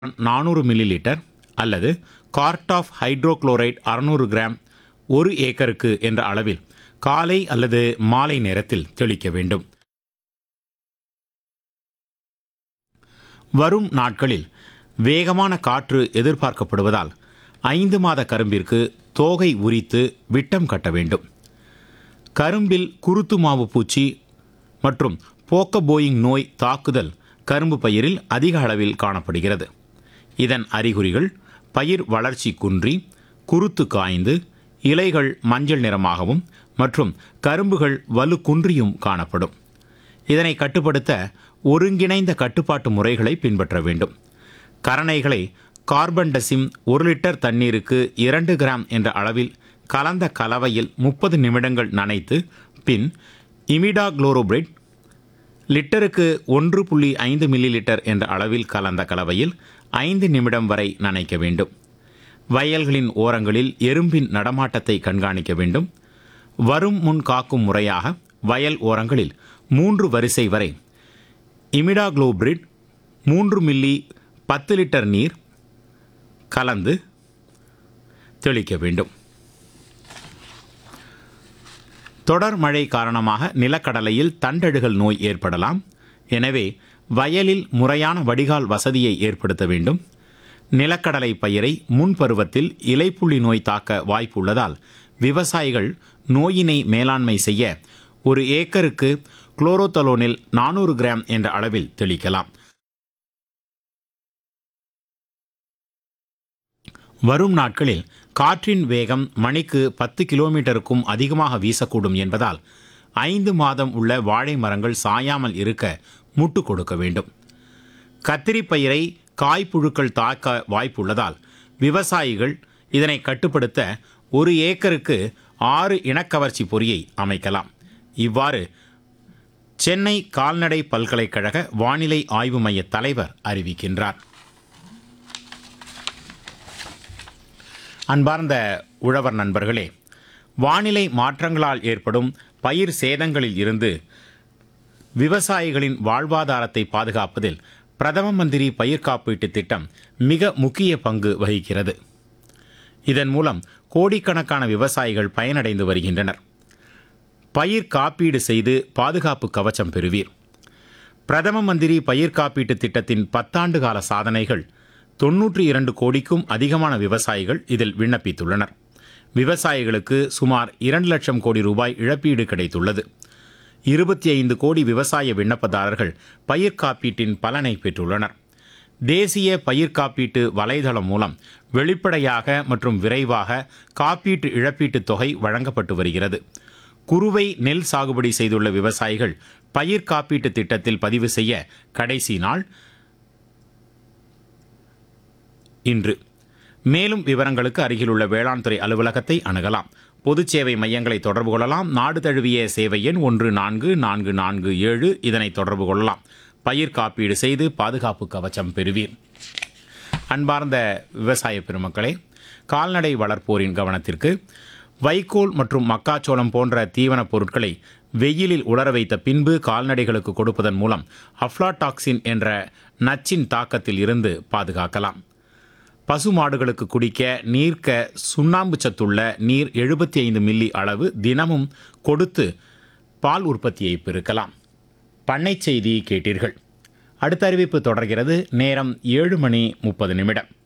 நானூறு millilitre அல்லது cartap hydrochloride அறுநூறு கிராம் ஒரு ஏக்கருக்கு என்ற அளவில் காலை அல்லது மாலை நேரத்தில் தெளிக்க வேண்டும் வரும் நாட்களில் வேகமான காற்று எதிர்பார்க்கப்படுவதால் ஐந்து மாத கரும்பிற்கு தோகை உரித்து விட்டம் கட்ட வேண்டும் கரும்பில் குருத்து மாவு பூச்சி மற்றும் போக்கபோயிங் நோய் தாக்குதல் கரும்பு பயிரில் அதிக அளவில் காணப்படுகிறது இதன் அறிகுறிகள் பயிர் வளர்ச்சி குன்றி குருத்து காய்ந்து இலைகள் மஞ்சள் நிறமாகவும் மற்றும் கரும்புகள் வலு குன்றியும் காணப்படும் இதனை கட்டுப்படுத்த ஒருங்கிணைந்த கட்டுப்பாட்டு முறைகளை பின்பற்ற வேண்டும் கரணைகளை கார்பன் டெசிம் ஒரு லிட்டர் தண்ணீருக்கு இரண்டு கிராம் என்ற அளவில் கலந்த கலவையில் முப்பது நிமிடங்கள் நனைத்து பின் இமிடாக்ளோரோபிரிட் லிட்டருக்கு ஒன்று புள்ளி ஐந்து மில்லி லிட்டர் என்ற அளவில் கலந்த கலவையில் ஐந்து நிமிடம் வரை நனைக்க வேண்டும் வயல்களின் ஓரங்களில் எறும்பின் நடமாட்டத்தை கண்காணிக்க வேண்டும் வரும் முன் காக்கும் முறையாக வயல் ஓரங்களில் மூன்று வரிசை வரை இமிடாக்ளோபிரிட் மூன்று மில்லி பத்து லிட்டர் நீர் கலந்து தெளிக்க வேண்டும் தொடர் மழை காரணமாக நிலக்கடலையில் தண்டழுகல் நோய் ஏற்படலாம் எனவே வயலில் முறையான வடிகால் வசதியை ஏற்படுத்த வேண்டும் நிலக்கடலை பயிரை முன்பருவத்தில் இலைப்புள்ளி நோய் தாக்க வாய்ப்பு உள்ளதால் விவசாயிகள் நோயினை மேலாண்மை செய்ய ஒரு ஏக்கருக்கு குளோரோதலோனில் நானூறு கிராம் என்ற அளவில் தெளிக்கலாம் வரும் நாட்களில் காற்றின் வேகம் மணிக்கு பத்து கிலோமீட்டருக்கும் அதிகமாக வீசக்கூடும் என்பதால் ஐந்து மாதம் உள்ள வாழை மரங்கள் சாயாமல் இருக்க முட்டு கொடுக்க வேண்டும் கத்திரி பயிரை காய்ப்புழுக்கள் தாக்க வாய்ப்புள்ளதால் விவசாயிகள் இதனை கட்டுப்படுத்த ஒரு ஏக்கருக்கு ஆறு இனக்கவர்ச்சி பொறியை அமைக்கலாம் இவ்வாறு சென்னை கால்நடை பல்கலைக்கழக வானிலை ஆய்வு மைய தலைவர் அறிவிக்கின்றார் அன்பார்ந்த உழவர் நண்பர்களே வானிலை மாற்றங்களால் ஏற்படும் பயிர் சேதங்களில் இருந்து விவசாயிகளின் வாழ்வாதாரத்தை பாதுகாப்பதில் பிரதம மந்திரி பயிர் காப்பீட்டு திட்டம் மிக முக்கிய பங்கு வகிக்கிறது இதன் மூலம் கோடிக்கணக்கான விவசாயிகள் பயனடைந்து வருகின்றனர் பயிர் காப்பீடு செய்து பாதுகாப்பு கவச்சம் பெறுவீர் பிரதம மந்திரி பயிர் காப்பீட்டு திட்டத்தின் பத்தாண்டு கால சாதனைகள் தொன்னூற்றி இரண்டு கோடிக்கும் அதிகமான விவசாயிகள் இதில் விண்ணப்பித்துள்ளனர் விவசாயிகளுக்கு சுமார் இரண்டு லட்சம் கோடி ரூபாய் இழப்பீடு கிடைத்துள்ளது இருபத்தி ஐந்து கோடி விவசாய விண்ணப்பதாரர்கள் பயிர் காப்பீட்டின் பலனை பெற்றுள்ளனர் தேசிய பயிர் காப்பீட்டு வலைதளம் மூலம் வெளிப்படையாக மற்றும் விரைவாக காப்பீட்டு இழப்பீட்டுத் தொகை வழங்கப்பட்டு வருகிறது குறுவை நெல் சாகுபடி செய்துள்ள விவசாயிகள் பயிர் காப்பீட்டு திட்டத்தில் பதிவு செய்ய கடைசி நாள் இன்று மேலும் விவரங்களுக்கு அருகிலுள்ள வேளாண் துறை அலுவலகத்தை அணுகலாம் பொதுச் சேவை மையங்களை தொடர்பு கொள்ளலாம் நாடு தழுவிய சேவை எண் ஒன்று நான்கு நான்கு நான்கு ஏழு இதனை தொடர்பு கொள்ளலாம் பயிர் காப்பீடு செய்து பாதுகாப்பு கவச்சம் பெறுவீர் அன்பார்ந்த விவசாய பெருமக்களே கால்நடை வளர்ப்போரின் கவனத்திற்கு வைக்கோல் மற்றும் மக்காச்சோளம் போன்ற தீவனப் பொருட்களை வெயிலில் உலர வைத்த பின்பு கால்நடைகளுக்கு கொடுப்பதன் மூலம் அஃப்லாடாக்சின் என்ற நச்சின் தாக்கத்தில் இருந்து பாதுகாக்கலாம் பசுமாடுகளுக்கு குடிக்க நீர்க்க சுண்ணாம்பு சத்துள்ள நீர் எழுபத்தி ஐந்து மில்லி அளவு தினமும் கொடுத்து பால் உற்பத்தியை பெருக்கலாம் பண்ணை செய்தி கேட்டீர்கள் அடுத்த அறிவிப்பு தொடர்கிறது நேரம் ஏழு மணி முப்பது நிமிடம்